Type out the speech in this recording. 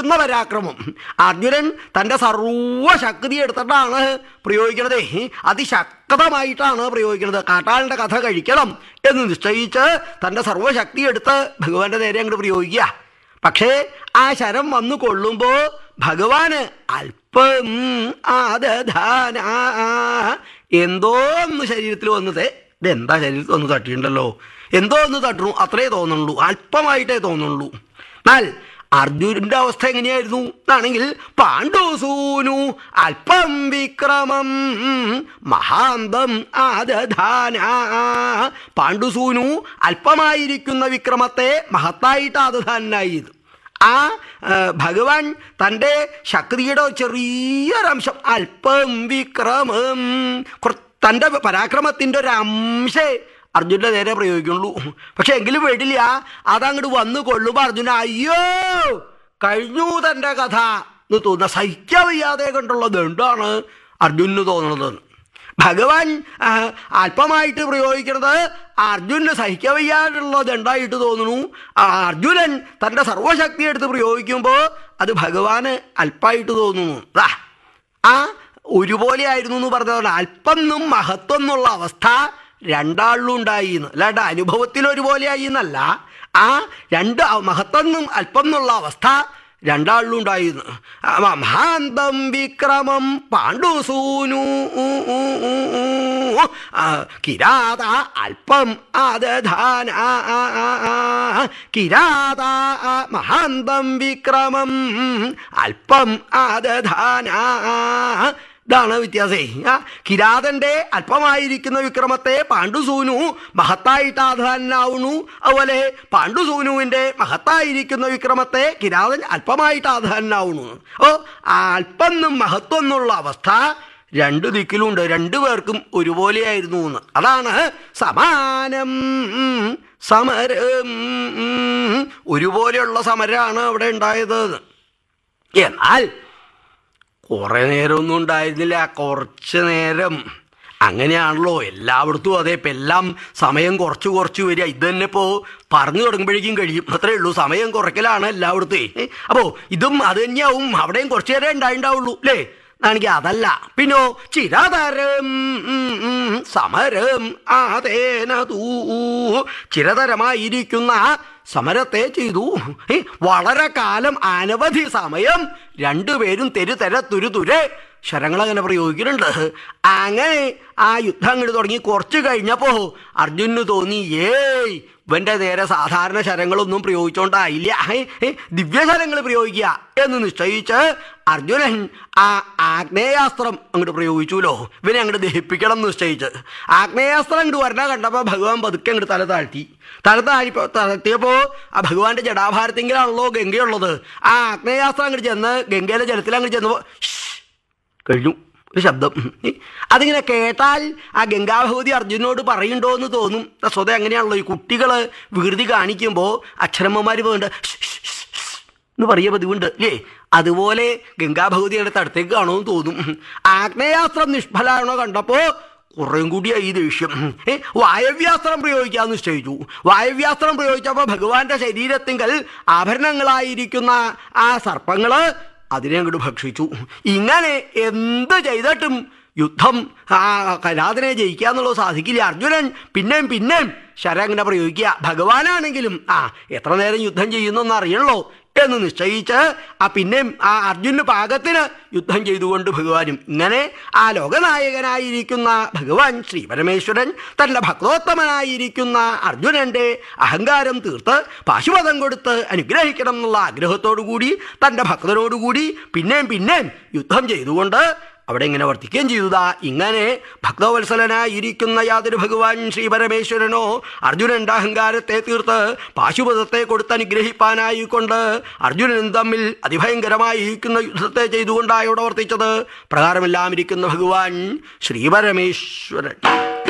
പ്രയോഗിക്കുന്ന പരാക്രമം അർജുനൻ തൻ്റെ സർവശക്തി എടുത്തിട്ടാണ് പ്രയോഗിക്കണത് അതിശക്തമായിട്ടാണ് പ്രയോഗിക്കുന്നത് കാട്ടാളിൻ്റെ കഥ കഴിക്കണം എന്ന് നിശ്ചയിച്ച് തൻ്റെ സർവശക്തി എടുത്ത് ഭഗവാന്റെ നേരെ അങ്ങോട്ട് പ്രയോഗിക്കുക പക്ഷേ ആ ശരം വന്നു കൊള്ളുമ്പോൾ ഭഗവാന് അല്പം ആദധാന എന്തോ ഒന്ന് ശരീരത്തിൽ വന്നത് ഇതെന്താ ശരീരത്തിൽ ഒന്ന് തട്ടിയിട്ടുണ്ടല്ലോ എന്തോ ഒന്ന് തട്ടണു അത്രേ തോന്നുള്ളൂ അല്പമായിട്ടേ തോന്നുള്ളൂ എന്നാൽ അർജുനന്റെ അവസ്ഥ എങ്ങനെയായിരുന്നു എന്നാണെങ്കിൽ പാണ്ഡുസൂനു അല്പം വിക്രമം മഹാന്തം ആദധാന പാണ്ഡുസൂനു അല്പമായിരിക്കുന്ന വിക്രമത്തെ മഹത്തായിട്ട് ആദധാനായത് ആ ആ, ഭഗവാൻ തൻ്റെ ശക്തിയുടെ ചെറിയൊരംശം അല്പം വിക്രമം കുറ- തൻ്റെ പരാക്രമത്തിൻ്റെ ഒരു അംശേ അർജുൻ്റെ നേരെ പ്രയോഗിക്കുള്ളൂ പക്ഷെ എങ്കിലും വേണ്ടില്ല അതങ്ങോട്ട് വന്നു കൊള്ളുമ്പോൾ അർജുന അയ്യോ കഴിഞ്ഞു തൻ്റെ കഥ എന്ന് തോന്നുന്ന സഹിക്കാൻ വയ്യാതെ കണ്ടുള്ളത് എന്താണ് അർജുനന് തോന്നുന്നത് ഭഗവാൻ ആ, അല്പമായിട്ട് പ്രയോഗിക്കുന്നത് അർജുനന് സഹിക്കാൻ വയ്യാതുള്ളത് ഉണ്ടായിട്ട് തോന്നുന്നു ആ അർജുനൻ തൻ്റെ സർവശക്തി എടുത്ത് പ്രയോഗിക്കുമ്പോൾ അത് ഭഗവാന് അല്പമായിട്ട് തോന്നുന്നു ദാ, ആ ഒരുപോലെ ആയിരുന്നു എന്ന് പറഞ്ഞതാണ് അല്പം എന്നും മഹത്വം എന്നുള്ള അവസ്ഥ രണ്ടാളിലും ഉണ്ടായി എന്ന് അല്ലാണ്ട് അനുഭവത്തിൽ ഒരുപോലെ ആയി എന്നല്ല ആ രണ്ട് മഹത്വം എന്നും അല്പം എന്നുള്ള അവസ്ഥ രണ്ടാളിലും ഉണ്ടായിരുന്നു മഹാന്തം വിക്രമം പാണ്ഡുസൂനു ആ, കിരാത അല്പം ആദധാന കിരാത മഹാന്തം വിക്രമം അല്പം ആദധാന ഇതാണ് വ്യത്യാസേ ആ കിരാതന്റെ അല്പമായിരിക്കുന്ന വിക്രമത്തെ പാണ്ഡുസൂനു മഹത്തായിട്ട് ആധാനാവുന്നു അതുപോലെ പാണ്ഡുസൂനുവിന്റെ മഹത്തായിരിക്കുന്ന വിക്രമത്തെ കിരാതൻ അല്പമായിട്ട് ആധാനാവുന്നു ഓ ആ അല്പം എന്നും മഹത്വം എന്നുള്ള അവസ്ഥ രണ്ട് ദിക്കിലുണ്ട് രണ്ടു പേർക്കും ഒരുപോലെയായിരുന്നു എന്ന് അതാണ് സമാനം സമരം ഒരുപോലെയുള്ള സമരമാണ് അവിടെ ഉണ്ടായത് എന്നാൽ കുറേ നേരമൊന്നും ഉണ്ടായിരുന്നില്ല കുറച്ച് നേരം അങ്ങനെയാണല്ലോ എല്ലായിടത്തും അതെ ഇപ്പം എല്ലാം സമയം കുറച്ച് കുറച്ച് വരിക ഇത് തന്നെ ഇപ്പോൾ പറഞ്ഞു തുടങ്ങുമ്പോഴേക്കും കഴിയും അത്രേ ഉള്ളൂ സമയം കുറയ്ക്കലാണ് എല്ലായിടത്തും അപ്പോൾ ഇതും അത് തന്നെയാവും അവിടെയും കുറച്ച് നേരം ഉണ്ടായിണ്ടാവുള്ളൂ അല്ലേ ആണെങ്കിൽ അതല്ല പിന്നോ ചിരതരം സമരം ആതേന തൂ ചിരതരമായിരിക്കുന്ന സമരത്തെ ചെയ്തു ഏ, വളരെ കാലം അനവധി സമയം രണ്ടുപേരും തെരു തെര തുരു തുരെ ശരങ്ങളങ്ങനെ പ്രയോഗിക്കുന്നുണ്ട് അങ്ങനെ ആ യുദ്ധം അങ്ങോട്ട് തുടങ്ങി കുറച്ച് കഴിഞ്ഞപ്പോൾ അർജുനന് തോന്നി ഏയ് ഇവന്റെ നേരെ സാധാരണ ശരങ്ങളൊന്നും പ്രയോഗിച്ചോണ്ടായില്ല ഏ, ഏ, ദിവ്യശരങ്ങൾ പ്രയോഗിക്കുക എന്ന് നിശ്ചയിച്ച് അർജുനൻ ആ ആഗ്നേയാസ്ത്രം അങ്ങോട്ട് പ്രയോഗിച്ചുല്ലോ ഇവനെ അങ്ങോട്ട് ദഹിപ്പിക്കണം എന്ന് നിശ്ചയിച്ച് ആഗ്നേയാസ്ത്രം അങ്ങോട്ട് വരണ കണ്ടപ്പോൾ ഭഗവാൻ പതുക്കെ അങ്ങോട്ട് തല താഴ്ത്തി തല താഴ്ത്തിയപ്പോൾ താഴ്ത്തിയപ്പോൾ ആ ഭഗവാന്റെ ജടാഭാരത്തിങ്കിലാണല്ലോ ഗംഗയുള്ളത് ആ ആഗ്നേയാസ്ത്രം അങ്ങോട്ട് ചെന്ന് ഗംഗയിലെ ജലത്തിൽ അങ്ങോട്ട് ചെന്നപ്പോൾ കഴിഞ്ഞു ഒരു ശബ്ദം അതിങ്ങനെ കേട്ടാൽ ആ ഗംഗാഭഗവതി അർജുനോട് പറയുണ്ടോ എന്ന് തോന്നും സ്വതം അങ്ങനെയാണല്ലോ ഈ കുട്ടികൾ വികൃതി കാണിക്കുമ്പോൾ അക്ഷരമ്മമാർ പോകുന്നുണ്ട് എന്ന് പറയുക പതിവുണ്ട് അല്ലേ അതുപോലെ ഗംഗാഭഗവതിയുടെ തടത്തേക്ക് കാണുമെന്ന് തോന്നും ആഗ്നേയാസ്ത്രം നിഷ്ഫലാണോ കണ്ടപ്പോൾ കുറേം കൂടിയായി ഈ ദേഷ്യം ഏ വായവ്യാസ്ത്രം പ്രയോഗിക്കാമെന്ന് നിശ്ചയിച്ചു വായവ്യാസ്ത്രം പ്രയോഗിച്ചപ്പോൾ ഭഗവാന്റെ ശരീരത്തിങ്കൽ ആഭരണങ്ങളായിരിക്കുന്ന ആ സർപ്പങ്ങള് അതിനെ അങ്ങോട്ട് ഭക്ഷിച്ചു ഇങ്ങനെ എന്ത് ചെയ്തിട്ടും യുദ്ധം ആ കലാതിനെ ജയിക്കുക എന്നുള്ളത് സാധിക്കില്ല അർജുനൻ പിന്നെയും പിന്നെയും ശരം അങ്ങനെ പ്രയോഗിക്കുക ഭഗവാനാണെങ്കിലും ആ എത്ര നേരം യുദ്ധം ചെയ്യുന്നെന്ന് അറിയണല്ലോ എന്ന് നിശ്ചയിച്ച് ആ പിന്നെയും ആ അർജുന് പാകത്തിന് യുദ്ധം ചെയ്തുകൊണ്ട് ഭഗവാനും ഇങ്ങനെ ആ ലോകനായകനായിരിക്കുന്ന ഭഗവാൻ ശ്രീ പരമേശ്വരൻ തൻ്റെ ഭക്തോത്തമനായിരിക്കുന്ന അർജുനന്റെ അഹങ്കാരം തീർത്ത് പാശുപതം കൊടുത്ത് അനുഗ്രഹിക്കണം എന്നുള്ള ആഗ്രഹത്തോടു കൂടി തൻ്റെ ഭക്തനോടുകൂടി പിന്നെയും പിന്നെയും യുദ്ധം ചെയ്തുകൊണ്ട് അവിടെ ഇങ്ങനെ വർത്തിക്കുകയും ചെയ്തതാ ഇങ്ങനെ ഭക്തവത്സലനായിരിക്കുന്ന യാതൊരു ഭഗവാൻ ശ്രീ പരമേശ്വരനോ അർജുനന്റെ അഹങ്കാരത്തെ തീർത്ത് പാശുപതത്തെ കൊടുത്ത് അനുഗ്രഹിപ്പാനായിക്കൊണ്ട് അർജുനനും തമ്മിൽ അതിഭയങ്കരമായിരിക്കുന്ന യുദ്ധത്തെ ചെയ്തുകൊണ്ടാണ് ഇവിടെ വർത്തിച്ചത് പ്രകാരമെല്ലാം ഇരിക്കുന്ന ഭഗവാൻ ശ്രീ പരമേശ്വരൻ